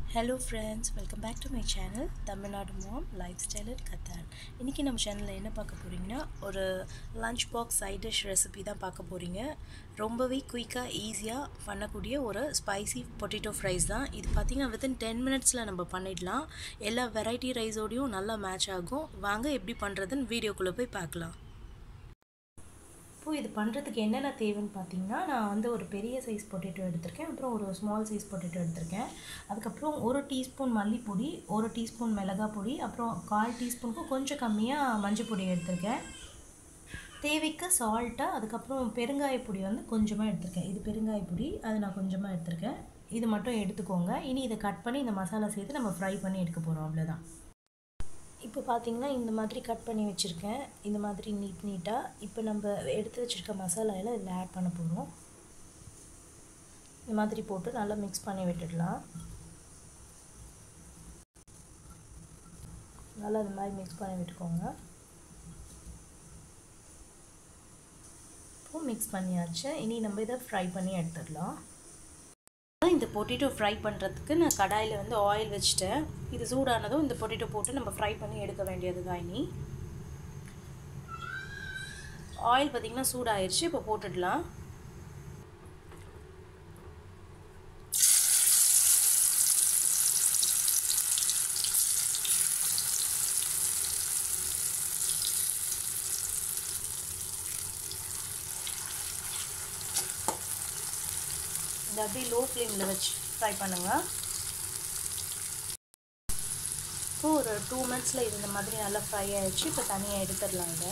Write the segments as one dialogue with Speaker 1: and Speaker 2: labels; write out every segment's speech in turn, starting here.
Speaker 1: hello friends welcome back to my channel Tamil Nadu mom lifestyle at கத்தான் இன்றைக்கி நம்ம சேனலில் என்ன பார்க்க போகிறீங்கன்னா ஒரு lunch box side dish recipe தான் பார்க்க போகிறீங்க ரொம்பவே குயிக்காக ஈஸியாக பண்ணக்கூடிய ஒரு ஸ்பைசி பொட்டேட்டோ ஃப்ரைஸ் தான் இது பார்த்திங்கன்னா வித்தின் டென் மினிட்ஸில் நம்ம பண்ணிடலாம் எல்லா வெரைட்டி ரைஸோடையும் நல்லா மேட்ச் ஆகும் வாங்க எப்படி பண்ணுறதுன்னு வீடியோக்குள்ளே போய் பார்க்கலாம் இப்போது இது பண்ணுறதுக்கு என்னென்ன தேவைன்னு பார்த்தீங்கன்னா நான் வந்து ஒரு பெரிய சைஸ் பொட்டேட்டோ எடுத்திருக்கேன் அப்புறம் ஒரு ஸ்மால் சைஸ் பொட்டேட்டோ எடுத்திருக்கேன் அதுக்கப்புறம் ஒரு டீஸ்பூன் மல்லிப்பொடி ஒரு டீஸ்பூன் மிளகாய் பொடி அப்புறம் கால் டீஸ்பூனுக்கும் கொஞ்சம் கம்மியாக மஞ்சள் பொடி எடுத்திருக்கேன் தேவைக்கு சால்ட்டு அதுக்கப்புறம் பெருங்காய பொடி வந்து கொஞ்சமாக எடுத்திருக்கேன் இது பெருங்காய பொடி அது நான் கொஞ்சமாக எடுத்திருக்கேன் இது மட்டும் எடுத்துக்கோங்க இனி இதை கட் பண்ணி இந்த மசாலா சேர்த்து நம்ம ஃப்ரை பண்ணி எடுக்க போகிறோம் அவ்வளோதான் இப்போ பார்த்தீங்கன்னா இந்த மாதிரி கட் பண்ணி வச்சுருக்கேன் இந்த மாதிரி நீட் நீட்டாக இப்போ நம்ம எடுத்து வச்சுருக்க மசாலா எல்லாம் இதில் ஆட் பண்ண போகிறோம் இந்த மாதிரி போட்டு நல்லா மிக்ஸ் பண்ணி விட்டுடலாம் நல்லா இந்த மாதிரி மிக்ஸ் பண்ணி விட்டுக்கோங்க இப்போ மிக்ஸ் பண்ணியாச்சு இனி நம்ம இதை ஃப்ரை பண்ணி எடுத்துடலாம் இந்த பொட்டேட்டோ ஃப்ரை பண்ணுறதுக்கு நான் கடாயில் வந்து ஆயில் வச்சுட்டேன் இது சூடானதும் இந்த பொட்டேட்டோ போட்டு நம்ம ஃப்ரை பண்ணி எடுக்க வேண்டியது தான் இனி ஆயில் பார்த்திங்கன்னா சூடாயிருச்சு இப்போ போட்டுடலாம் இதை அப்படியே லோ ஃப்ளேமில் வச்சு ஃப்ரை பண்ணுங்கள் இப்போ ஒரு டூ மினிட்ஸில் இது இந்த மாதிரி நல்லா ஃப்ரை ஆகிடுச்சு இப்போ தனியாக எடுத்துடலாம் இதை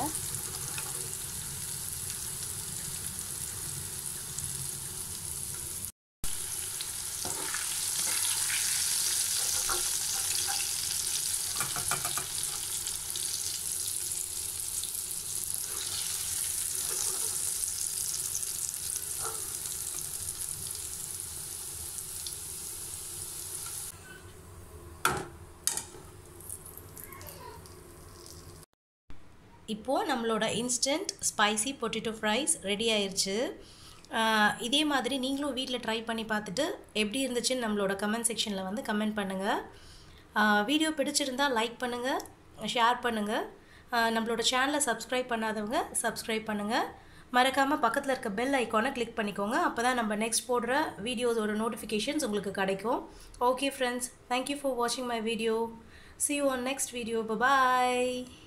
Speaker 1: இப்போது நம்மளோட instant spicy potato fries ready ஆயிடுச்சு இதே மாதிரி நீங்களும் வீட்டில் ட்ரை பண்ணி பார்த்துட்டு எப்படி இருந்துச்சுன்னு நம்மளோட கமெண்ட் செக்ஷனில் வந்து கமெண்ட் பண்ணுங்கள் வீடியோ பிடிச்சிருந்தால் லைக் பண்ணுங்கள் ஷேர் பண்ணுங்கள் நம்மளோட சேனலை சப்ஸ்கிரைப் பண்ணாதவங்க சப்ஸ்கிரைப் பண்ணுங்கள் மறக்காமல் பக்கத்தில் இருக்க பெல் ஐக்கானை கிளிக் பண்ணிக்கோங்க அப்போ தான் நம்ம நெக்ஸ்ட் போடுற வீடியோஸோட நோட்டிஃபிகேஷன்ஸ் உங்களுக்கு கிடைக்கும் ஓகே ஃப்ரெண்ட்ஸ் தேங்க்யூ ஃபார் வாட்சிங் my video see you on next video bye